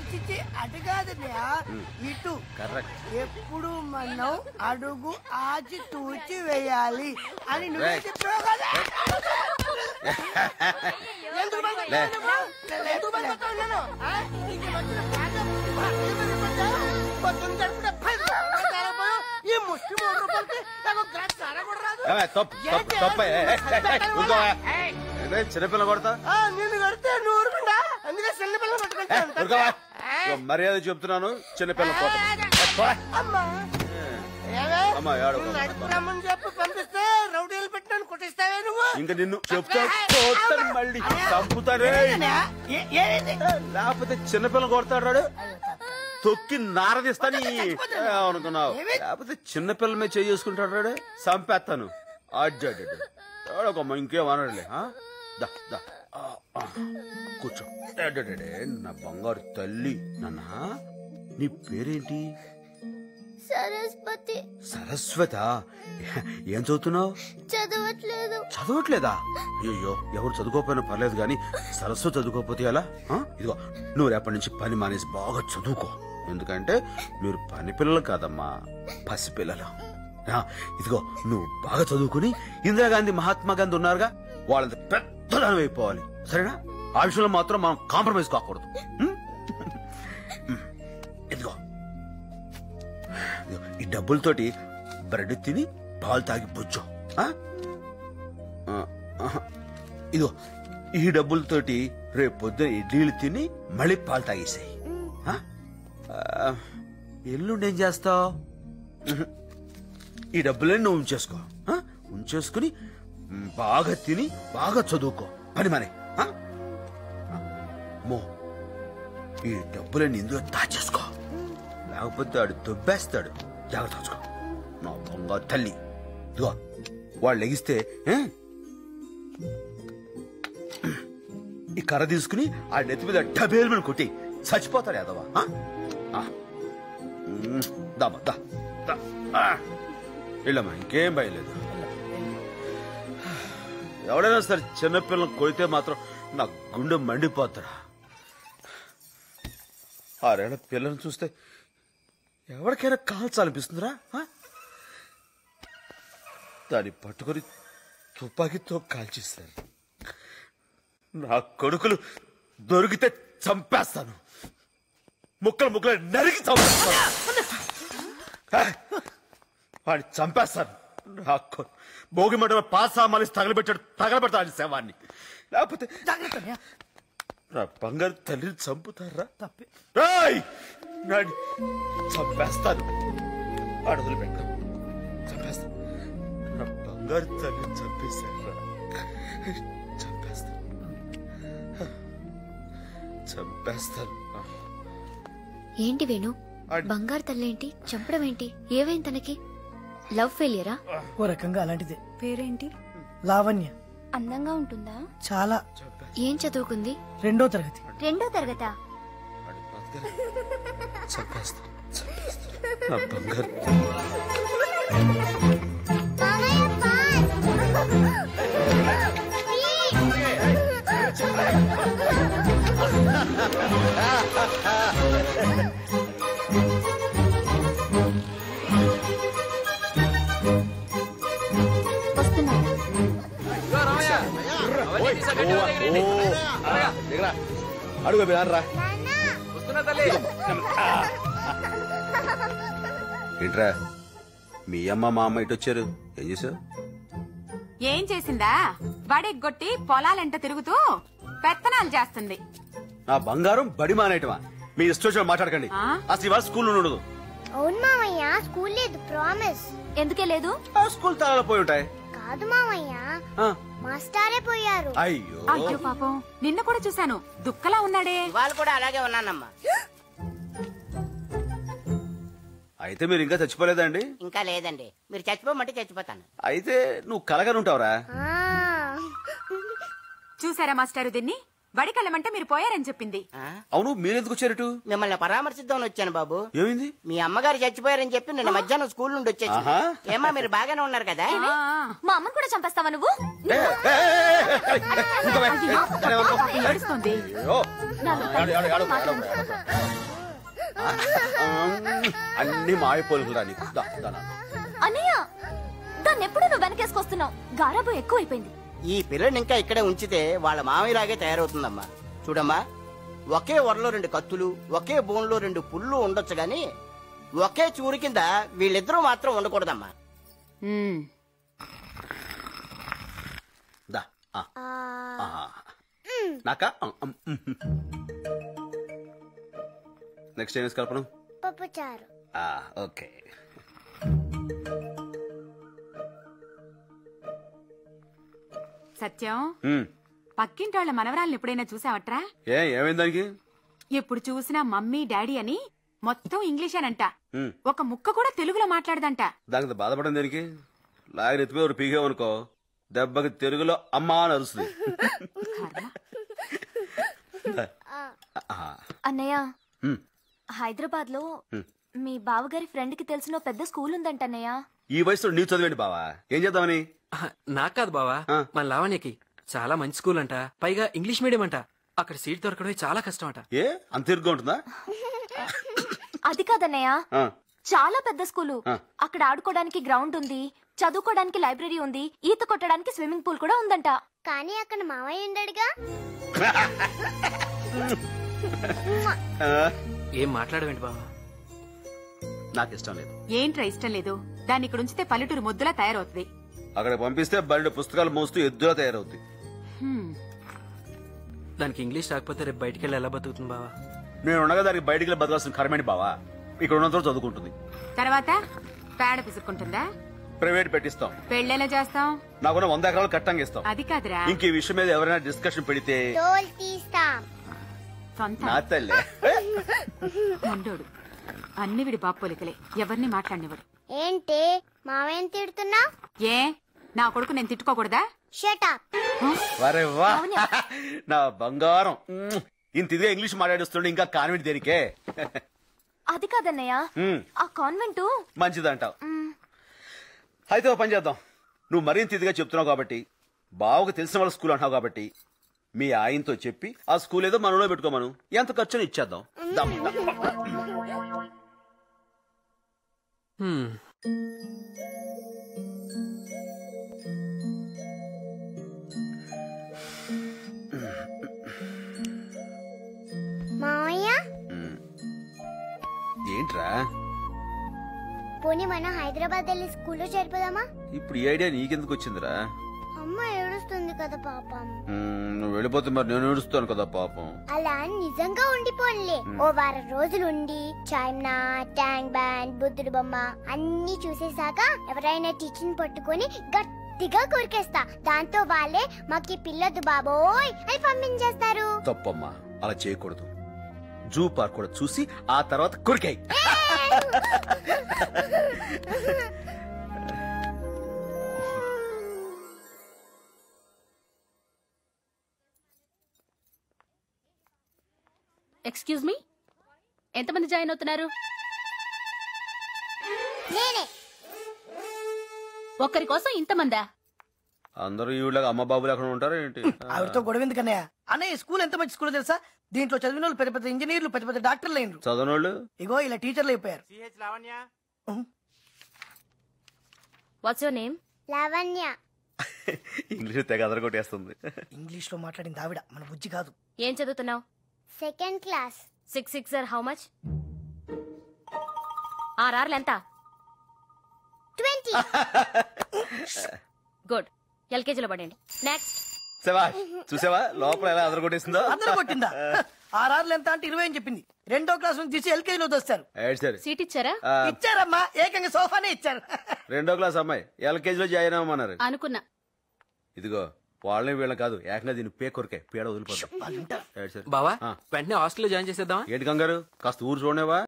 చిచి అటు కాదన్నయ్య ఇటు కరెక్ట్ ఎప్పుడు మనం అడుగు ఆచి తూచి వేయాలి అని నువ్వే రేయ్. చెప్పావు కదా ఎందుకు భయపడ్డావు నువ్వు? ఎందుకు భయపడ్డావు నేను? ఆ? నీకు ఈ మధ్యన బాగా బాగా భయపడ్డావు? పొద్దున్న గడుపున పది రూపాయలు తాగకపోయావు. ఈ ముష్టి మూడు రూపాయలకి నాకు ఒక గ్లాస్ సారా కూడా రాదు. ఏమే, తప్పు తప్పు తప్ప ఏ, ఏ, ఏ, ఏ, ఊరుకోవా? ఏమే, చిన్నపిల్ల కొడతా ఆ, నిన్ను కడితే నువ్వు ఊరుకుండా అందుకే చిన్న పిల్లలు ఏ, పట్టుకుంటాను ఊరుకోవా? ఇదిగో మర్యాద చెప్తున్నాను చిన్నపిల్ల కోట అమ్మా ఏమే? అమ్మా, ఏడవకు. నువ్వు నడుపు రమ్మని చెప్పి పంపిస్తే రౌడీలు పెట్టినాను కొట్టిస్తావే నువ్వు ఇంక నిన్ను చెప్తా కొడతాను మళ్ళీ చంపుతారే ఏ- ఏది? లేకపోతే చిన్నపిల్ల కొడతాడు రాడు. తొక్కి నారదిస్తాను అనుకున్నావు లేకపోతే చిన్నపిల్ల మీద చేసుకుంటాడు రాడు చంపేస్తాను అడ్డాడు ఎవడొకమ్మ ఇంకేమనడులే ఆ? దా, దా. ఆ, ఆ. కూర్చో అడ్డాడే నా బంగారు తల్లి నాన్న నీ పేరేంటి సరస్వతి సరస్వత ఏం చదువుతున్నావు చదవట్లేదు చదవట్లేదా అయ్యో ఎవరు చదువుకోకపోయినా పర్లేదు కానీ సరస్సు చదువుకోకపోతే ఎలా ఆ? ఇదిగో నువ్వు రేపటి నుంచి పని మానేసి బాగా చదువుకో ఎందుకంటే మీరు పని పిల్లలు కాదమ్మా పసిపిల్లలు ఆ, ఇదిగో నువ్వు బాగా చదువుకుని ఇందిరాగాంధీ మహాత్మా గాంధీ ఉన్నారుగా వాళ్ళంత పెద్దదానం అయిపోవాలి సరేనా ఆ విషయంలో మాత్రం మనం కాంప్రమైజ్ కాకూడదు ఉం? ఇదిగో ఇదిగో, ఈ డబ్బులతోటి బ్రెడ్ తిని పాలు తాగి బుజ్జో ఆ? ఆ, ఆహా. ఇదిగో ఈ డబ్బులతోటి రేపు పొద్దున ఇడ్లీలు తిని మళ్ళీ పాలు తాగేసాయి ఎల్లుండి ఏం చేస్తావు ఈ డబ్బులన్నీ నువ్వు ఉంచేసుకో ఆ? ఉంచేసుకుని మ్, బాగా తిని బాగా చదువుకో పని మనే ఆ? ఆ, మో ఈ డబ్బులన్నీ ఇందులో దాచేసుకో లేకపోతే ఆడు దొబ్బేస్తాడు జాగ్రత్త చూసుకో నా బంగారు తల్లి ఇదిగో వాళ్ళు లెగిస్తే ఏ? ఈ కర్ర తీసుకుని ఆ నెత్తి మీద డబేలు మీద కొట్టి చచ్చిపోతాడు యాదవా ఆ? ఆ. మ్, దామా దా దా. ఆ. వెళ్ళమ్మా ఇంకేం భయలేదు ఎవడైనా సరే చిన్నపిల్లలు కొడితే మాత్రం నా గుండె మండిపోతాడా ఆరేళ్ల పిల్లల్ని చూస్తే ఎవరికైనా కాల్చాలనిపిస్తుందిరా ఆ? దాన్ని పట్టుకొని తుపాకీతో కాల్చేశారు నా కొడుకులు దొరికితే చంపేస్తాను ముక్కలు ముక్కలు నరికి చంపేస్తాను ఆ! వాడిని చంపేస్తాను నా కొ- భోగి మండలం పాసామాలి తగలబెట్టాడు తగలబెడతాడు శవాన్ని లేకపోతే జాగ్రత్త అన్నయ్య. నా బంగారు తల్లిని చంపుతారా తప్పే రాయ్ నాడి చంపేస్తాను అడుగులు పెట్ట చంపేస్తాను నా బంగారు తల్లిని చంపేశాను చంపేస్తాను చంపేస్తాను ఏంటి వేణు అడ్- బంగారు తల్లేంటి చంపడం ఏంటి ఏవైంది తనకి లవ్ ఫెయిలియరా ఓ రకంగా అలాంటిదే పేరేంటి లావణ్య అందంగా ఉంటుందా చాలా ఏం చదువుకుంది రెండో తరగతి రెండో తరగతా వాడు బతకలే. చంపేస్తాను చంపేస్తాను నా బంగారు వస్తున్నా అడుగు రా ఏంట్రా మీ అమ్మ మా అమ్మ ఇటు వచ్చారు ఏం చేసావు ఏం చేసిందా బడెగ్గొట్టి పొలాలెంట తిరుగుతూ పెత్తనాలు చేస్తుంది నా బంగారం బడి మానేయటమా మీ ఇష్టం వచ్చినట్టు మాట్లాడకండి ఆ? అసలు ఇవాళ స్కూల్ ఉండదు అవును మామయ్య స్కూల్ లేదు ప్రామిస్ ఎందుకే లేదు ఆ స్కూల్ తాళాలు పోయి ఉంటాయి కాదు మామయ్య ఆ, మాస్టారే పోయారు అయ్యో అయ్యో పాపం నిన్న కూడా చూశాను దుక్కలా ఉన్నాడే వాళ్ళు కూడా అలాగే ఉన్నానమ్మా అయితే మీరు ఇంకా చచ్చిపోలేదండి ఇంకా లేదండి మీరు చచ్చిపోమంటే చచ్చిపోతాను అయితే నువ్వు కలగని ఉంటావురా ఆ. చూసారా మాస్టారు దీన్ని బడికెళ్ళమంటే మీరు పోయారని చెప్పింది ఆ? అవును మీరెందుకు వచ్చారటు మిమ్మల్ని పరామర్శిద్దామని వచ్చాను బాబు ఏమైంది మీ అమ్మగారు చచ్చిపోయారని చెప్పి నిన్న మధ్యాహ్నం స్కూల్ నుండి వచ్చేసి ఆహా. ఏమా మీరు బాగానే ఉన్నారు కదా ఆ, ఆ. మా అమ్మని కూడా చంపేస్తావా నువ్వు ఏ, ఏ, ఏ, ఏ, ఏ, ఇంకో వే. అరే, ఊరుకో. పాపం ఏడుస్తోంది అయ్యో. ఆడు, ఆడు, ఆడు, ఆడు, ఆడు. ఆ, అన్ని మాయపోలుకురా నీకు దా, దా, నా. అన్నయ్య దాన్ని ఎప్పుడు నువ్వు వెనకేసుకొస్తున్నావు గారాబం ఎక్కువైపోయింది ఈ పిల్లని ఇంకా ఇక్కడే ఉంచితే వాళ్ళ మామయ్యలాగే తయారవుతుందమ్మా చూడమ్మా ఒకే వరలో రెండు కత్తులు ఒకే బోన్లో రెండు పుళ్ళు ఉండొచ్చు గాని ఒకే చూరు కింద వీళ్ళిద్దరూ మాత్రం ఉండకూడదమ్మా ఉమ్. దా, ఆ. ఆ. నాకా నెక్స్ట్ ఏం వేసి కలపను పప్పుచారు ఆ, ఓకే సత్యం ఉమ్. పక్కింటి వాళ్ళ మనవరాలను ఎప్పుడైనా చూసావట్రా ఏ ఏమైంది దానికి ఎప్పుడు చూసినా మమ్మీ డాడీ అని మొత్తం ఇంగ్లీషేనంట ఉమ్. ఒక ముక్క కూడా తెలుగులో మాట్లాడదంట దానికి బాధపడడం దేనికి లాగిన ఎత్తిపోయి ఒక పీకేవనుకో దెబ్బకి తెలుగులో అమ్మా అని అరుస్తుంది కర్మ. ఆ. అన్నయ్య ఉమ్. హైదరాబాద్ లో హ్మ్. మీ బావగారి ఫ్రెండ్ కి తెలిసిన ఓ పెద్ద స్కూల్ ఉందంట అన్నయ్య ఈ వయసులో నీవు చదివేండి బావా ఏం చేద్దామని ఆహా, నాకు కాదు బావా ఆ. మన లావణ్యకి చాలా మంచి స్కూల్ అంట పైగా ఇంగ్లీష్ మీడియం అంట అక్కడ సీట్ దొరకడమే చాలా కష్టం అంట ఏ అంత ఇరుగ్గా ఉంటుందా అది కాదన్నయ్య ఆ. చాలా పెద్ద స్కూలు ఆ. అక్కడ ఆడుకోవడానికి గ్రౌండ్ ఉంది చదువుకోవడానికి లైబ్రరీ ఉంది ఈత కొట్టడానికి స్విమ్మింగ్ పూల్ కూడా ఉందంట కానీ అక్కడ మామయ్య ఉండడుగా ఆ. ఏం మాట్లాడవేంటి బావా నాకు ఇష్టం లేదు ఏంట్రా ఇష్టం లేదు దాన్ని ఇక్కడ ఉంచితే పల్లెటూరు ముద్దులా తయారవుతుంది అక్కడ పంపిస్తే బయట పుస్తకాలు మోస్తూ ఎద్దులా తయారవుద్ది హ్మ్. దానికి ఇంగ్లీష్ రాకపోతే రేపు బయటికి వెళ్ళి ఎలా బతుకుతుంది బావా నేను ఉండగా దానికి బయటికి వెళ్ళి బతకాల్సిన కర్మేంటి బావా ఇక్కడ ఉన్నంత చదువుకుంటుంది తర్వాత పేడ పిసుక్కుంటుందా ప్రైవేట్ పెట్టిస్తాం పెళ్ళెలా చేస్తాం నాకున్న వంద ఎకరాలు కట్టంగా ఇస్తాం అది కాదురా ఇంక ఈ విషయం మీద ఎవరైనా డిస్కషన్ పెడితే తోలు తీస్తాం సొంత నా తల్లే మొండోడు అన్ని విడి బాపోలికలే ఎవరిని మాట్లాడినవాడు ఏంటి మామయ్యని తిడుతున్నా ఏ నా కొడుకు నేను తిట్టుకోకూడదా షటప్ వరే వా నా బంగారం మ్మ్. ఇంత ఇదిగా ఇంగ్లీష్ మాట్లాడిస్తుండే ఇంకా కాన్వెంట్ దేనికే అది కాదన్నయ్య మ్మ్. ఆ కాన్వెంట్ మంచిదంటావు అయితే ఓ పని చేద్దాం నువ్వు మరింత ఇదిగా చెప్తున్నావు కాబట్టి బావకు తెలిసిన వాళ్ళ స్కూల్ అంటున్నావు కాబట్టి మీ ఆయనతో చెప్పి ఆ స్కూల్ ఏదో మనలో పెట్టుకోమను ఎంత ఖర్చుని ఇచ్చేద్దాం దమ్, దమ్. హ్మ్. మామయ్య ఏంట్రా పోనీ మనం హైదరాబాద్ వెళ్ళి స్కూల్లో చేరిపోదామా ఇప్పుడు ఈ ఐడియా నీకెందుకు వచ్చిందిరా అమ్మ ఏడుస్తుంది కదా పాపం మ్మ్, నువ్వు వెళ్ళిపోతే మరి నేను ఏడుస్తాను కదా పాపం అలా అని నిజంగా ఉండిపోన్లే ఓ వారం రోజులు ఉండి చైనా ట్యాంక్ బ్యాండ్ బుద్ధుడు బొమ్మ అన్ని చూసేశాక ఎవరైనా టీచర్ పట్టుకొని గట్టిగా కొరికేస్తా దాంతో వాళ్ళే మాకి పిల్లొద్దు బాబోయ్ అని పంపించేస్తారు తప్పమ్మా అలా చేయకూడదు జూ పార్క్ కూడా చూసి ఆ తర్వాత కొరికాయి ఎక్స్క్యూజ్ మీ ఎంతమంది జాయిన్ అవుతున్నారు నేనే ఒక్కరి కోసం ఇంతమందా అందరూ ఈవిడగా అమ్మ బాబులు ఎక్కడ ఉంటారు ఏంటి ఆవిడతో గొడవ ఎందుకన్నయ్య అన్నయ్య ఈ స్కూల్ ఎంత మంచి స్కూల్ తెలుసా దీంట్లో చదివిన వాళ్ళు పెద్ద పెద్ద ఇంజనీర్లు పెద్ద పెద్ద డాక్టర్లు అయినరు చదవనోళ్ళు ఇగో ఇలా టీచర్లు అయిపోయారు what's your name Lavanya English తెగ అదరగొట్టేస్తుంది ఇంగ్లీష్ లో మాట్లాడింది ఆవిడ మన బుజ్జి కాదు ఏం చదువుతున్నావు second class six six sir how much ఆర్ఆర్లు ఎంత ట్వంటీ గుడ్ ఎల్కేజీలో పడండి నెక్స్ట్ సేవా చూసావా లోపల ఎలా అదరగొట్టేసిందో అందరూ కొట్టిందా ఆర్ఆర్లు ఎంత అంటే ఇరవై అని చెప్పింది రెండో క్లాస్ నుంచి తీసి ఎల్కేజీ లో వస్తారు ఏడు సరే సీట్ ఇచ్చారా ఆ, ఇచ్చారమ్మా ఏకంగా సోఫానే ఇచ్చారు రెండో క్లాస్ అమ్మాయి ఎల్కేజీలో జాయిన్ అవ్వమన్నారు అనుకున్నా ఇదిగో వాళ్ళని వీళ్ళని కాదు ఏకంగా దీన్ని పే కొరికే పీడ వదిలిపోతాం ఏడు సరే బావా ఆ. వెంటనే హాస్టల్లో జాయిన్ చేసేద్దామా ఏంటి కంగారు కాస్త ఊరు చూడనేవా